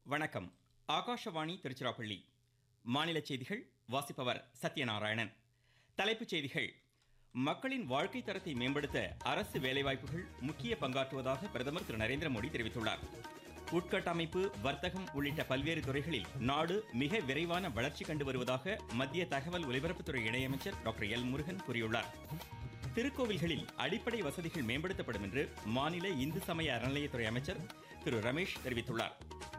வணக்கம் ஆகாஷவாணி திருச்சிராப்பள்ளி மாநில செய்திகள் வாசிப்பவர் சத்யநாராயணன் தலைப்புச் செய்திகள் மக்களின் வாழ்க்கை தரத்தை மேம்படுத்த அரசு வேலைவாய்ப்புகள் முக்கிய பங்காற்றுவதாக பிரதமர் திரு நரேந்திர மோடி தெரிவித்துள்ளார் உட்கட்டமைப்பு வர்த்தகம் உள்ளிட்ட பல்வேறு துறைகளில் நாடு மிக விரைவான வளர்ச்சி கண்டு வருவதாக மத்திய தகவல் ஒலிபரப்புத்துறை இணையமைச்சர் டாக்டர் எல் முருகன் கூறியுள்ளார் திருக்கோவில்களில் அடிப்படை வசதிகள் மேம்படுத்தப்படும் என்று மாநில இந்து சமய அறநிலையத்துறை அமைச்சர் திரு ரமேஷ் தெரிவித்துள்ளார்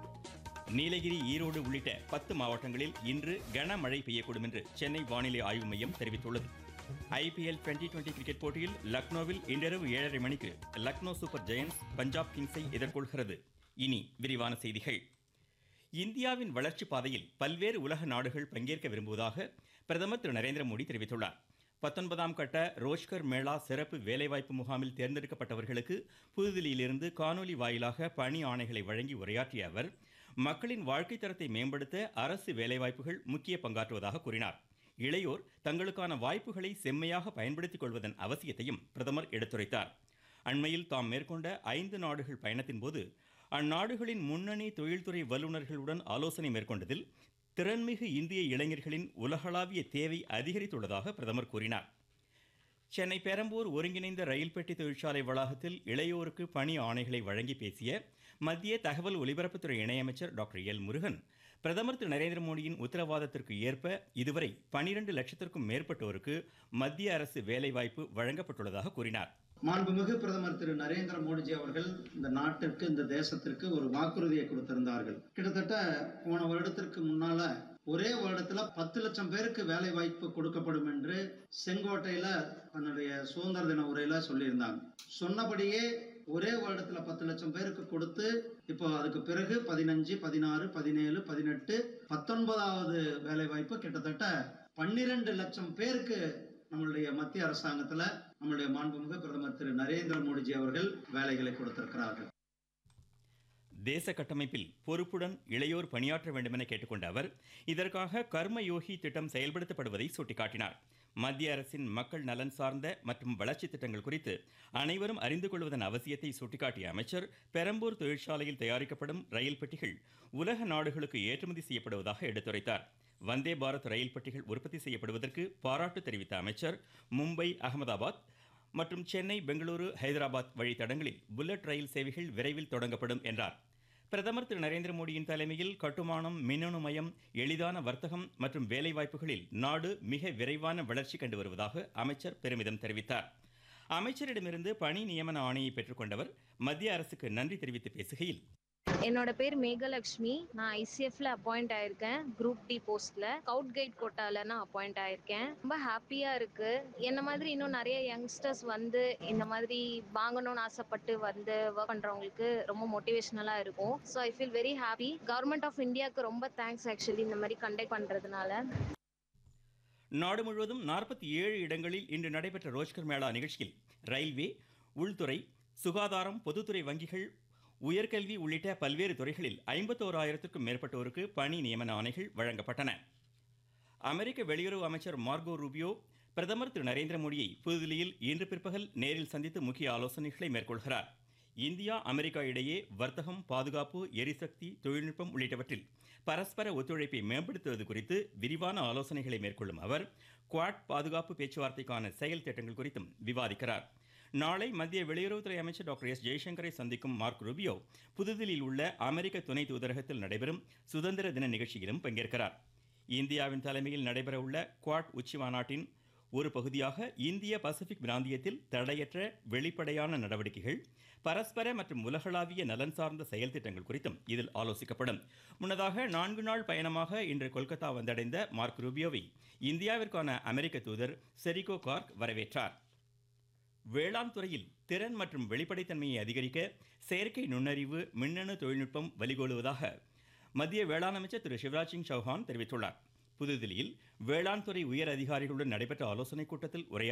நீலகிரி ஈரோடு உள்ளிட்ட பத்து மாவட்டங்களில் இன்று கனமழை பெய்யக்கூடும் என்று சென்னை வானிலை ஆய்வு மையம் தெரிவித்துள்ளது ஐபிஎல் டுவெண்டி டுவெண்டி கிரிக்கெட் போட்டியில் லக்னோவில் இன்றிரவு ஏழரை மணிக்கு லக்னோ சூப்பர் ஜெயண்ட்ஸ் பஞ்சாப் கிங்ஸை எதிர்கொள்கிறது இனி விரிவான செய்திகள் இந்தியாவின் வளர்ச்சி பாதையில் பல்வேறு உலக நாடுகள் பங்கேற்க விரும்புவதாக பிரதமர் திரு நரேந்திர மோடி தெரிவித்துள்ளார் பத்தொன்பதாம் கட்ட ரோஷ்கர் மேளா சிறப்பு வேலைவாய்ப்பு முகாமில் தேர்ந்தெடுக்கப்பட்டவர்களுக்கு புதுதில்லியிலிருந்து காணொலி வாயிலாக பணி ஆணைகளை வழங்கி உரையாற்றிய அவர் மக்களின் வாழ்க்கை தரத்தை மேம்படுத்த அரசு வேலைவாய்ப்புகள் முக்கிய பங்காற்றுவதாக கூறினார் இளையோர் தங்களுக்கான வாய்ப்புகளை செம்மையாக பயன்படுத்திக் கொள்வதன் அவசியத்தையும் பிரதமர் எடுத்துரைத்தார் அண்மையில் தாம் மேற்கொண்ட ஐந்து நாடுகள் பயணத்தின் போது அந்நாடுகளின் முன்னணி தொழில்துறை வல்லுநர்களுடன் ஆலோசனை மேற்கொண்டதில் திறன்மிகு இந்திய இளைஞர்களின் உலகளாவிய தேவை அதிகரித்துள்ளதாக பிரதமர் கூறினார் சென்னை பெரம்பூர் ஒருங்கிணைந்த ரயில் பெட்டி தொழிற்சாலை வளாகத்தில் இளையோருக்கு பணி ஆணைகளை வழங்கி பேசிய மத்திய தகவல் ஒலிபரப்புத்துறை இணையமைச்சர் டாக்டர் எல் முருகன் பிரதமர் திரு நரேந்திர மோடியின் உத்தரவாதத்திற்கு ஏற்ப இதுவரை பனிரெண்டு லட்சத்திற்கும் மேற்பட்டோருக்கு மத்திய அரசு வேலைவாய்ப்பு வழங்கப்பட்டுள்ளதாக கூறினார் மாண்புமிகு பிரதமர் திரு நரேந்திர மோடிஜி அவர்கள் இந்த நாட்டிற்கு இந்த தேசத்திற்கு ஒரு வாக்குறுதியை கொடுத்திருந்தார்கள் கிட்டத்தட்ட போன வருடத்திற்கு முன்னால ஒரே வருடத்துல பத்து லட்சம் பேருக்கு வேலை வாய்ப்பு கொடுக்கப்படும் என்று செங்கோட்டையில தன்னுடைய சுதந்திர தின உரையில சொல்லியிருந்தாங்க சொன்னபடியே ஒரே வருடத்துல பத்து லட்சம் பேருக்கு கொடுத்து இப்போ அதுக்கு பிறகு பதினஞ்சு பதினாறு பதினேழு பதினெட்டு பத்தொன்பதாவது வேலை வாய்ப்பு கிட்டத்தட்ட பன்னிரண்டு லட்சம் பேருக்கு நம்மளுடைய மத்திய அரசாங்கத்துல நம்மளுடைய மாண்புமிகு பிரதமர் திரு நரேந்திர மோடிஜி அவர்கள் வேலைகளை கொடுத்திருக்கிறார்கள் தேச கட்டமைப்பில் பொறுப்புடன் இளையோர் பணியாற்ற வேண்டும் என கேட்டுக்கொண்ட அவர் இதற்காக கர்ம யோகி திட்டம் செயல்படுத்தப்படுவதை சுட்டிக்காட்டினார் மத்திய அரசின் மக்கள் நலன் சார்ந்த மற்றும் வளர்ச்சி திட்டங்கள் குறித்து அனைவரும் அறிந்து கொள்வதன் அவசியத்தை சுட்டிக்காட்டிய அமைச்சர் பெரம்பூர் தொழிற்சாலையில் தயாரிக்கப்படும் ரயில் பெட்டிகள் உலக நாடுகளுக்கு ஏற்றுமதி செய்யப்படுவதாக எடுத்துரைத்தார் வந்தே பாரத் ரயில் பெட்டிகள் உற்பத்தி செய்யப்படுவதற்கு பாராட்டு தெரிவித்த அமைச்சர் மும்பை அகமதாபாத் மற்றும் சென்னை பெங்களூரு ஹைதராபாத் வழித்தடங்களில் புல்லட் ரயில் சேவைகள் விரைவில் தொடங்கப்படும் என்றார் பிரதமர் திரு நரேந்திர மோடியின் தலைமையில் கட்டுமானம் மின்னணு மயம் எளிதான வர்த்தகம் மற்றும் வேலைவாய்ப்புகளில் நாடு மிக விரைவான வளர்ச்சி கண்டு வருவதாக அமைச்சர் பெருமிதம் தெரிவித்தார் அமைச்சரிடமிருந்து பணி நியமன ஆணையை பெற்றுக்கொண்டவர் மத்திய அரசுக்கு நன்றி தெரிவித்து பேசுகையில் என்னோட பேர் மேகலட்சுமி நான் ஐசிஎஃப்ல அப்பாயிண்ட் ஆயிருக்கேன் குரூப் டி போஸ்ட்ல ஸ்கவுட் கைட் கோட்டால நான் அப்பாயிண்ட் ஆயிருக்கேன் ரொம்ப ஹாப்பியா இருக்கு என்ன மாதிரி இன்னும் நிறைய யங்ஸ்டர்ஸ் வந்து இந்த மாதிரி வாங்கணும்னு ஆசைப்பட்டு வந்து ஒர்க் பண்றவங்களுக்கு ரொம்ப மோட்டிவேஷனலா இருக்கும் so I feel very happy government of இந்தியாவுக்கு ரொம்ப தேங்க்ஸ் ஆக்சுவலி இந்த மாதிரி கண்டக்ட் பண்றதுனால நாடு முழுவதும் நாற்பத்தி ஏழு இடங்களில் இன்று நடைபெற்ற ரோஜ்கர் மேளா நிகழ்ச்சியில் ரயில்வே உள்துறை சுகாதாரம் பொதுத்துறை வங்கிகள் உயர்கல்வி உள்ளிட்ட பல்வேறு துறைகளில் ஐம்பத்தோராயிரத்திற்கும் மேற்பட்டோருக்கு பணி நியமன ஆணைகள் வழங்கப்பட்டன அமெரிக்க வெளியுறவு அமைச்சர் மார்கோ ரூபியோ பிரதமர் திரு நரேந்திர மோடியை புதுதில்லியில் இன்று பிற்பகல் நேரில் சந்தித்து முக்கிய ஆலோசனைகளை மேற்கொள்கிறார் இந்தியா அமெரிக்கா இடையே வர்த்தகம் பாதுகாப்பு எரிசக்தி தொழில்நுட்பம் உள்ளிட்டவற்றில் பரஸ்பர ஒத்துழைப்பை மேம்படுத்துவது குறித்து விரிவான ஆலோசனைகளை மேற்கொள்ளும் அவர் குவாட் பாதுகாப்பு பேச்சுவார்த்தைக்கான செயல் திட்டங்கள் குறித்தும் விவாதிக்கிறார் நாளை மத்திய வெளியுறவுத்துறை அமைச்சர் டாக்டர் எஸ் ஜெய்சங்கரை சந்திக்கும் மார்க் ரூபியோ புதுதில்லியில் உள்ள அமெரிக்க துணை தூதரகத்தில் நடைபெறும் சுதந்திர தின நிகழ்ச்சியிலும் பங்கேற்கிறார் இந்தியாவின் தலைமையில் நடைபெறவுள்ள குவாட் உச்சி மாநாட்டின் ஒரு பகுதியாக இந்திய பசிபிக் பிராந்தியத்தில் தடையற்ற வெளிப்படையான நடவடிக்கைகள் பரஸ்பர மற்றும் உலகளாவிய நலன் சார்ந்த செயல் திட்டங்கள் குறித்தும் இதில் ஆலோசிக்கப்படும் முன்னதாக நான்கு நாள் பயணமாக இன்று கொல்கத்தா வந்தடைந்த மார்க் ரூபியோவை இந்தியாவிற்கான அமெரிக்க தூதர் செரிகோ கார்க் வரவேற்றார் வேளாண் துறையில் திறன் மற்றும் வெளிப்படைத்தன்மையை அதிகரிக்க செயற்கை நுண்ணறிவு மின்னணு தொழில்நுட்பம் வழிகோலுவதாக மத்திய வேளாண் அமைச்சர் திரு சிவராஜ் சிங் சௌஹான் தெரிவித்துள்ளார் புதுதில்லியில் வேளாண் துறை உயர் அதிகாரிகளுடன் நடைபெற்ற ஆலோசனைக் கூட்டத்தில் உரையாற்றிய